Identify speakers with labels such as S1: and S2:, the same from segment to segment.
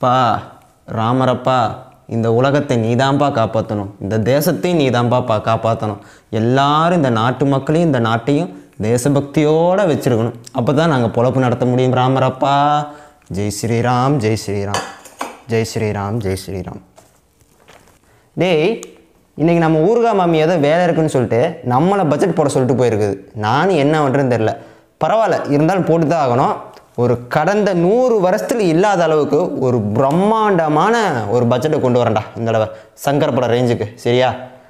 S1: பா ராமரப்பா இந்த உலகத்தை நீதான்பா காப்பாற்றணும் இந்த தேசத்தையும் நீதான்பா பா காப்பாற்றணும் எல்லாரும் இந்த நாட்டு மக்களையும் இந்த நாட்டையும் தேசபக்தியோடு வச்சுருக்கணும் அப்போ தான் நாங்கள் பொழப்பு நடத்த முடியும் ராமரப்பா ஜெய் ஸ்ரீராம் ஜெய் ஸ்ரீராம் ஜெய் ஸ்ரீராம் ஜெய் ஸ்ரீராம் டேய் இன்னைக்கு நம்ம ஊர்கா மாமி ஏதோ வேலை இருக்குன்னு சொல்லிட்டு நம்மளை பட்ஜெட் போட சொல்லிட்டு போயிருக்குது நானும் என்ன பண்ணுறேன்னு தெரில பரவாயில்ல இருந்தாலும் போட்டு தான் ஆகணும் ஒரு கடந்த நூறு வருஷத்துல இல்லாத அளவுக்கு ஒரு பிரம்மாண்டமான ஒரு பட்ஜெட்டை கொண்டு வரேன்டா இந்த தடவை சங்கர் பட ரேஞ்சுக்கு சரியா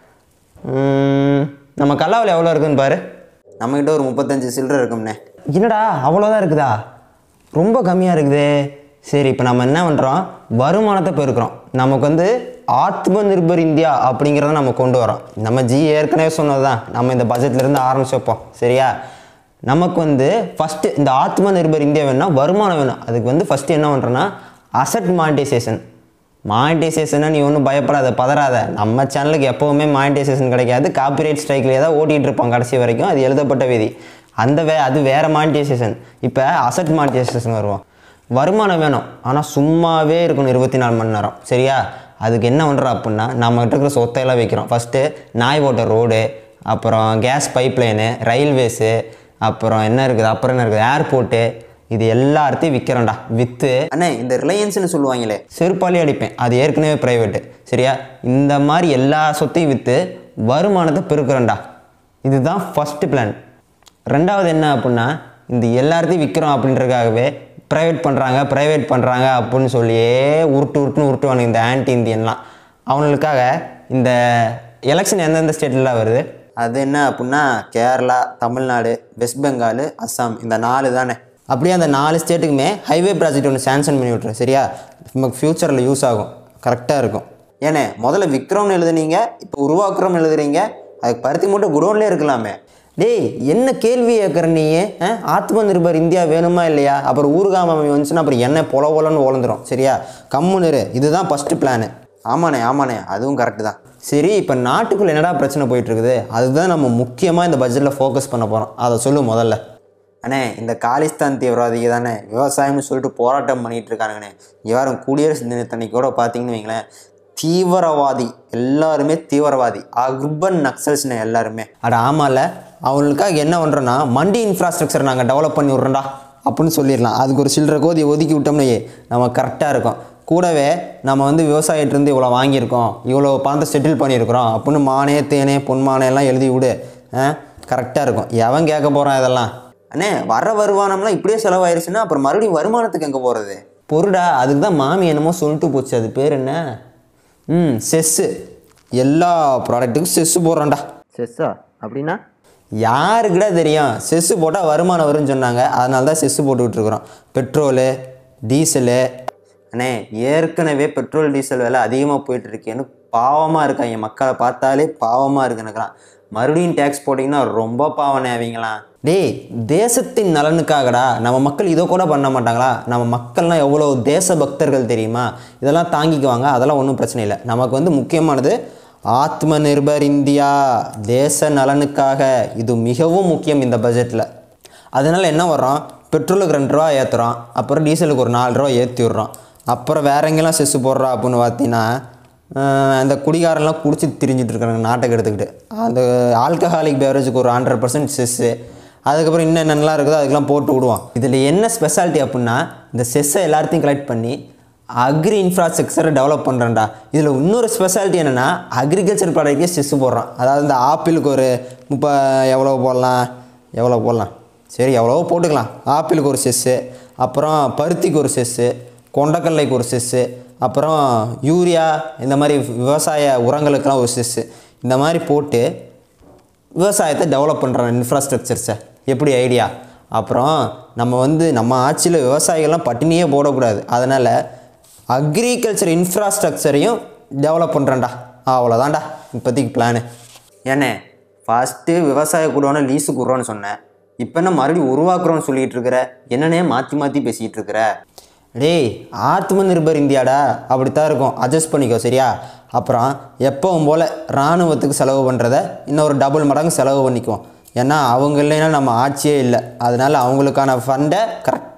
S1: உம், நம்ம கல்லாவில் எவ்வளோ இருக்குன்னு பாரு நம்மகிட்ட ஒரு முப்பத்தஞ்சு சில்லறை இருக்கும்னே என்னடா அவ்வளோதான் இருக்குதா ரொம்ப கம்மியாக இருக்குதே சரி இப்போ நம்ம என்ன பண்ணுறோம் வருமானத்தை பெருக்கிறோம் நமக்கு வந்து ஆத்ம நிர்பர் இந்தியா அப்படிங்கிறத நம்ம கொண்டு வரோம் நம்ம ஜி ஏற்கனவே சொன்னது தான் நம்ம இந்த பட்ஜெட்லேருந்து ஆரம்பிச்சு வைப்போம் சரியா நமக்கு வந்து ஃபஸ்ட்டு இந்த ஆத்ம நிர்பர் இந்தியா வேணும்னா வருமானம் வேணும் அதுக்கு வந்து ஃபஸ்ட்டு என்ன பண்ணுறோன்னா அசட் மானிட்டைசேஷன் மானிட்டைசேஷனை நீ ஒன்றும் பயப்படாத பதறாத நம்ம சேனலுக்கு எப்போவுமே மானிட்டைசேஷன் கிடைக்காது காப்பிரைட் ஸ்ட்ரைக்லேயே தான் ஓட்டிகிட்டு இருப்போம் கடைசி வரைக்கும் அது எழுதப்பட்ட விதி அந்த வே அது வேறு மானிட்டைசேஷன் இப்போ அசட் மானிட்டைசேஷன் வருவோம் வருமானம் வேணும் ஆனால் சும்மாவே இருக்கணும் இருபத்தி நாலு மணி நேரம் சரியா அதுக்கு என்ன பண்ணுறோம் அப்படின்னா நம்மகிட்ட இருக்கிற சொத்தையெல்லாம் வைக்கிறோம் ஃபஸ்ட்டு நாய் ஓட்ட ரோடு அப்புறம் கேஸ் பைப்லைனு ரயில்வேஸு அப்புறம் என்ன இருக்குது அப்புறம் என்ன இருக்குது ஏர்போர்ட்டு இது எல்லாத்தையும் விற்கிறோம்டா விற்று அண்ணே இந்த ரிலையன்ஸ்னு சொல்லுவாங்களே செருப்பாலே அடிப்பேன் அது ஏற்கனவே ப்ரைவேட்டு சரியா இந்த மாதிரி எல்லா சொத்தையும் விற்று வருமானத்தை பெருக்கிறோம்டா இதுதான் ஃபஸ்ட்டு பிளான் ரெண்டாவது என்ன அப்படின்னா இந்த எல்லாத்தையும் விற்கிறோம் அப்படின்றதுக்காகவே ப்ரைவேட் பண்ணுறாங்க ப்ரைவேட் பண்ணுறாங்க அப்படின்னு சொல்லியே உருட்டு உருட்டுன்னு உருட்டுவானுங்க இந்த ஆன்டி இந்தியன்லாம் அவங்களுக்காக இந்த எலெக்ஷன் எந்தெந்த ஸ்டேட்லாம் வருது அது என்ன அப்படின்னா கேரளா தமிழ்நாடு வெஸ்ட் பெங்கால் அஸ்ஸாம் இந்த நாலு தானே அப்படியே அந்த நாலு ஸ்டேட்டுக்குமே ஹைவே ப்ராஜெக்ட் ஒன்று சாங்ஷன் பண்ணி விட்றேன் சரியா நமக்கு ஃப்யூச்சரில் யூஸ் ஆகும் கரெக்டாக இருக்கும் ஏனே முதல்ல விக்ரம்னு எழுதுனீங்க இப்போ உருவாக்குறோம்னு எழுதுறீங்க அதுக்கு பருத்தி மட்டும் குடோன்லேயே இருக்கலாமே டேய் என்ன கேள்வி கேட்குற நீ ஆ? ஆத்ம நிர்பர் இந்தியா வேணுமா இல்லையா அப்புறம் ஊர்காம வந்துச்சுன்னா அப்புறம் என்ன பொல பொலன்னு ஓலந்துரும் சரியா கம்முன்னு இரு. இதுதான் ஃபஸ்ட்டு பிளானு ஆமாண்ணே ஆமாண்ணே அதுவும் கரெக்டு தான் சரி இப்போ நாட்டுக்குள்ளே என்னடா பிரச்சனை போயிட்டு இருக்குது அதுதான் நம்ம முக்கியமாக இந்த பட்ஜெட்டில் ஃபோக்கஸ் பண்ண போகிறோம் அதை சொல்லு முதல்ல அண்ணே இந்த காலிஸ்தான் தீவிரவாதிங்க தானே விவசாயம்னு சொல்லிட்டு போராட்டம் பண்ணிட்டு இருக்கானுங்கண்ணே யாரும் குடியரசு தினத்தன்னைக்கு கூட பார்த்தீங்கன்னு வைங்களேன் தீவிரவாதி எல்லாருமே தீவிரவாதி அர்பன் நக்சல்ஸ்னு எல்லாருமே அட ஆமால அவங்களுக்காக என்ன பண்ணுறோன்னா மண்டி இன்ஃப்ராஸ்ட்ரக்சர் நாங்கள் டெவலப் பண்ணி விட்றோம்டா அப்படின்னு சொல்லிடலாம் அதுக்கு ஒரு சில்லற கோதி ஒதுக்கி விட்டோம்னே நம்ம கரெக்டாக இருக்கும் கூடவே நம்ம வந்து விவசாயிட்டிருந்து இவ்வளோ வாங்கியிருக்கோம் இவ்வளோ பணத்தை செட்டில் பண்ணியிருக்கிறோம் அப்படின்னு மானே தேனே பொன்மானே எல்லாம் எழுதி விடு கரெக்டாக இருக்கும் எவன் கேட்க போகிறான் இதெல்லாம் அண்ணே வர வருமானம்லாம் இப்படியே செலவாயிருச்சுன்னா அப்புறம் மறுபடியும் வருமானத்துக்கு எங்கே போகிறது பொருடா அதுக்கு தான் மாமி என்னமோ சொல்லிட்டு போச்சு அது பேர் என்ன ம் செஸ்ஸு எல்லா ப்ராடக்ட்டுக்கும் செஸ்ஸு போடுறோம்டா செஸ்ஸா அப்படின்னா யாருக்குடா தெரியும் செஸ்ஸு போட்டால் வருமானம் வரும்னு சொன்னாங்க அதனால தான் செஸ்ஸு போட்டுக்கிட்டு இருக்கிறோம் பெட்ரோலு டீசலு அண்ணே ஏற்கனவே பெட்ரோல் டீசல் விலை அதிகமாக போயிட்டு இருக்கேன்னு பாவமாக இருக்காங்க மக்களை பார்த்தாலே பாவமாக இருக்கு எனக்குலாம் மறுபடியும் டேக்ஸ் போட்டிங்கன்னா ரொம்ப பாவனே அவங்களாம் டேய் தேசத்தின் நலனுக்காகடா நம்ம மக்கள் இதோ கூட பண்ண மாட்டாங்களா நம்ம மக்கள்லாம் எவ்வளோ தேச பக்தர்கள் தெரியுமா இதெல்லாம் தாங்கிக்குவாங்க அதெல்லாம் ஒன்றும் பிரச்சனை இல்லை நமக்கு வந்து முக்கியமானது ஆத்ம நிர்பர் இந்தியா தேச நலனுக்காக இது மிகவும் முக்கியம் இந்த பட்ஜெட்டில் அதனால் என்ன வர்றோம் பெட்ரோலுக்கு ரெண்டு ரூபா ஏற்றுறோம் அப்புறம் டீசலுக்கு ஒரு நாலு ரூபா ஏற்றி விட்றோம் அப்புறம் வேற எங்கெல்லாம் செஸ்ஸு போடுறோம் அப்படின்னு பார்த்தீங்கன்னா ஆஹ், அந்த குடிகாரெல்லாம் குடிச்சு திரிஞ்சிட்டு இருக்காங்க நாட்டை எடுத்துக்கிட்டு அந்த ஆல்கஹாலிக் பேவரேஜுக்கு ஒரு ஹண்ட்ரட் பர்சன்ட் செஸ்ஸு அதுக்கப்புறம் இன்னும் என்னென்னலாம் இருக்குதோ அதுக்கெல்லாம் போட்டு விடுவோம் இதில் என்ன ஸ்பெஷாலிட்டி அப்படின்னா இந்த செஸ்ஸை எல்லாத்தையும் கலெக்ட் பண்ணி அக்ரி இன்ஃப்ராஸ்ட்ரக்சரை டெவலப் பண்ணுறேன்டா இதில் இன்னொரு ஸ்பெஷாலிட்டி என்னென்னா அக்ரிகல்ச்சர் ப்ராடக்ட்கே செஸ்ஸு போடுறான் அதாவது இந்த ஆப்பிளுக்கு ஒரு முப்ப எவ்வளோ போடலாம் எவ்வளோ போடலாம் சரி எவ்வளவோ போட்டுக்கலாம் ஆப்பிளுக்கு ஒரு செஸ்ஸு அப்புறம் பருத்திக்கு ஒரு செஸ்ஸு கொண்டக்கடலைக்கு ஒரு செஸ்ஸு அப்புறம் யூரியா இந்த மாதிரி விவசாய உரங்களுக்கெல்லாம் ஒரு செஸ்ஸு இந்த மாதிரி போட்டு விவசாயத்தை டெவலப் பண்ணுறாங்க இன்ஃப்ராஸ்ட்ரக்சர்ஸை எப்படி ஐடியா அப்புறம் நம்ம வந்து நம்ம ஆட்சியில் விவசாயிகள்லாம் பட்டினியே போடக்கூடாது அதனால் அக்ரிகல்ச்சர் இன்ஃப்ராஸ்ட்ரக்சரையும் டெவலப் பண்ணுறேன்டா அவ்வளோதான்டா இப்போதைக்கு பிளானு ஏண்ணே ஃபஸ்ட்டு விவசாய கூடவான லீஸு கூடுறோன்னு சொன்னேன் இப்போ என்ன மறுபடியும் உருவாக்குறோன்னு சொல்லிட்டு இருக்கிற என்னன்னே மாற்றி மாற்றி பேசிகிட்டு இருக்கிற டேய் ஆத்ம நிர்பர் இந்தியாடா அப்படித்தான் இருக்கும் அட்ஜஸ்ட் பண்ணிக்கோ சரியா அப்புறம் எப்பவும் போல் இராணுவத்துக்கு செலவு பண்ணுறத இன்னொரு டபுள் மடங்கு செலவு பண்ணிக்குவோம் ஏன்னா அவங்க இல்லைன்னா நம்ம ஆட்சியே இல்லை அதனால் அவங்களுக்கான ஃபண்டை கரெக்டாக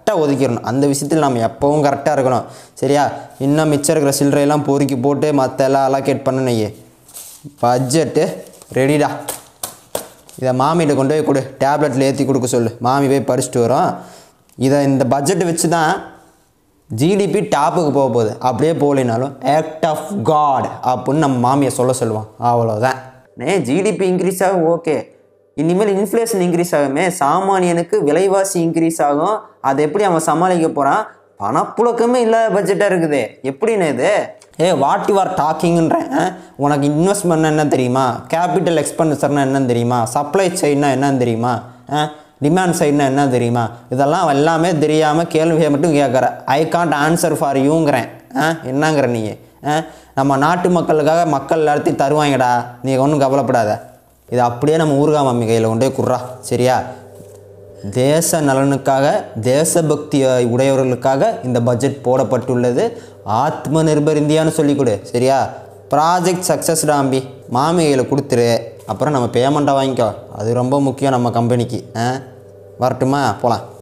S2: கரெக்டாக ஒதுக்கிடணும் அந்த விஷயத்தில் நம்ம எப்போவும் கரெக்டாக இருக்கணும் சரியா இன்னும் மிச்சம் இருக்கிற சில்லறையெல்லாம் பொறுக்கி போட்டு மற்ற எல்லாம் அலோகேட் பண்ணணும் பட்ஜெட்டு ரெடிடா இதை மாமிகிட்ட கொண்டு போய் கொடு டேப்லெட்டில் ஏற்றி கொடுக்க சொல்லு மாமி போய் படிச்சுட்டு வரோம் இதை இந்த பட்ஜெட்டை வச்சு தான் ஜிடிபி டாப்புக்கு போக போகுது அப்படியே போகலினாலும் ஆக்ட் ஆஃப் காட் அப்படின்னு நம்ம மாமியை சொல்ல சொல்லுவோம் அவ்வளோதான்
S1: நே ஜிடிபி இன்க்ரீஸ் ஆகும் ஓகே இனிமேல் இன்ஃப்ளேஷன் இன்க்ரீஸ் ஆகுமே சாமானியனுக்கு விலைவாசி இன்க்ரீஸ் ஆகும் அதை எப்படி அவன் சமாளிக்க போகிறான் பணப்புழக்கமே இல்லாத பட்ஜெட்டாக இருக்குது எப்படின்னு இது
S2: ஏ வாட் யூ ஆர் டாக்கிங்ன்றேன் உனக்கு இன்வெஸ்ட்மெண்ட் என்ன தெரியுமா கேபிட்டல் எக்ஸ்பெண்டிச்சர்னா என்னன்னு தெரியுமா சப்ளை சைட்னா என்னன்னு தெரியுமா டிமாண்ட் சைட்னா என்ன தெரியுமா இதெல்லாம் எல்லாமே தெரியாமல் கேள்வியை மட்டும் கேட்குற ஐ காண்ட் ஆன்சர் ஃபார் யூங்கிறேன் ஆ என்னங்கிற நீ ஆ? நம்ம நாட்டு மக்களுக்காக மக்கள் எல்லாத்தையும் தருவாங்கடா நீ ஒன்றும் கவலைப்படாத இது அப்படியே நம்ம ஊர்கா மம்மி கையில் கொண்டு போய் குர்றா சரியா தேச நலனுக்காக தேசபக்தி உடையவர்களுக்காக இந்த பட்ஜெட் போடப்பட்டுள்ளது ஆத்ம நிர்பர் இந்தியான்னு சொல்லிக் கொடு சரியா ப்ராஜெக்ட் சக்ஸஸ் டாம்பி மாமி கையில் கொடுத்துரு அப்புறம் நம்ம பேமெண்ட்டை வாங்கிக்கோ அது ரொம்ப முக்கியம் நம்ம கம்பெனிக்கு ஆ வரட்டுமா போகலாம்